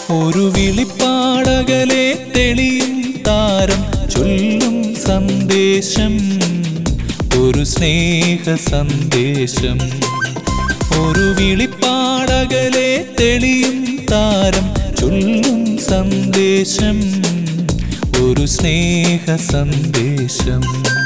ഒരു വിളിപ്പാടകലെ തെളിയും താരം ചൊല്ലും സന്ദേശം ഒരു സ്നേഹ സന്ദേശം ഒരു വിളിപ്പാടകലെ തെളിയും താരം ചൊല്ലും സന്ദേശം ഒരു സ്നേഹ സന്ദേശം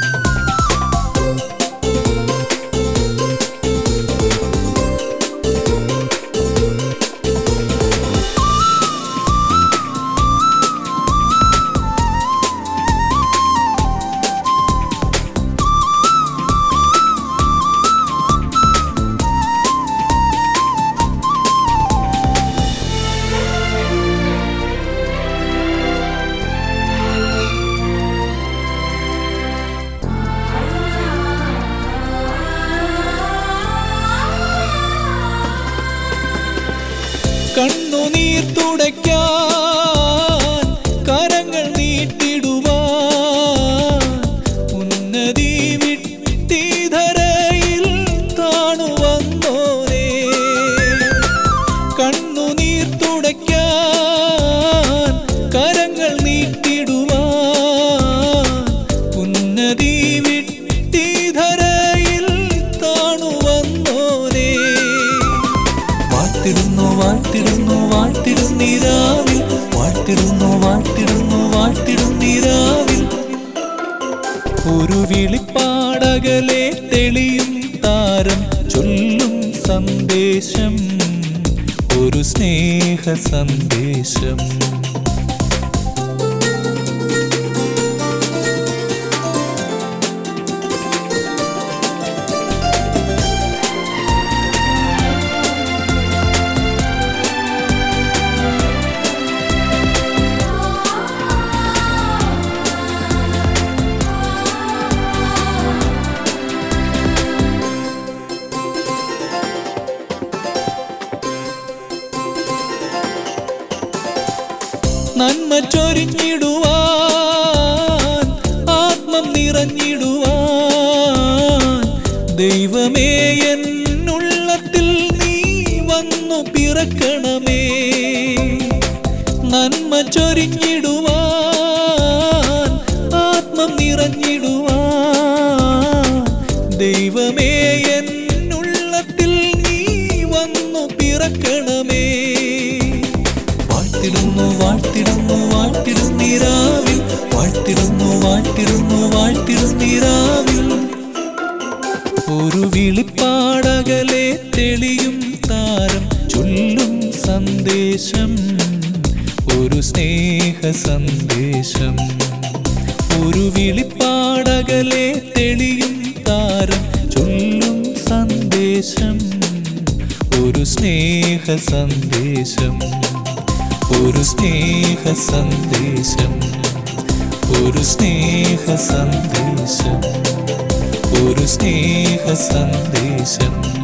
കണ്ണുനീർ തുടയ്ക്കാൻ കരങ്ങൾ നീട്ടിടുവാൻ ഉന്നതി വിട്ടിധരയിൽ താണു വന്നോരേ കണ്ണുനീർ തുടയ്ക്കാൻ കരങ്ങൾ നീട്ടിടുവാൻ ഉന്നതി വിട്ടിധരയിൽ താണു വന്നോരേ വാഴ്ത്തിടുന്നു വാഴ്ത്തിടുന്നു വാഴ്ത്തിടുന്നീരാവിൽ വാഴ്ത്തിടുന്നു വാഴ്ത്തിടുന്നു വാഴ്ത്തിടുന്നീരാവിൽ ഒരു വിളിപ്പാടകലെ തെളിയും താരം ചൊല്ലും സന്ദേശം ഒരു സ്നേഹ സന്ദേശം നന്മ ചൊരിഞ്ഞിടുവാൻ ആത്മം നിറഞ്ഞിടുവാൻ ദൈവമേ എന്നുള്ളത്തിൽ നീ വന്നു പിറക്കണമേ നന്മ ചൊരിഞ്ഞിടുവാൻ ആത്മം നിറഞ്ഞിടുവാൻ ദൈവമേ എന്നുള്ളത്തിൽ നീ വന്നു പിറക്കണമേ വാഴ്ത്തിടുന്നു വാഴ്ത്തിടുന്നു വാഴ്ത്തിടുന്നീരാവിൽ വാഴ്ത്തിടുന്നു വാഴ്ത്തിടുന്നു വാഴ്ത്തിടുന്നീരാവിൽ ഒരു വിളിപ്പാടകലെ തെളിയും താരം ചൊല്ലും സന്ദേശം ഒരു സ്നേഹ സന്ദേശം ഒരു വിളിപ്പാടകലെ തെളിയും താരം ചൊല്ലും സന്ദേശം ഒരു സ്നേഹ സന്ദേശം ഒരു സ്നേഹ സന്ദേശം ഒരു സ്നേഹ സന്ദേശം ഒരു സ്നേഹ സന്ദേശം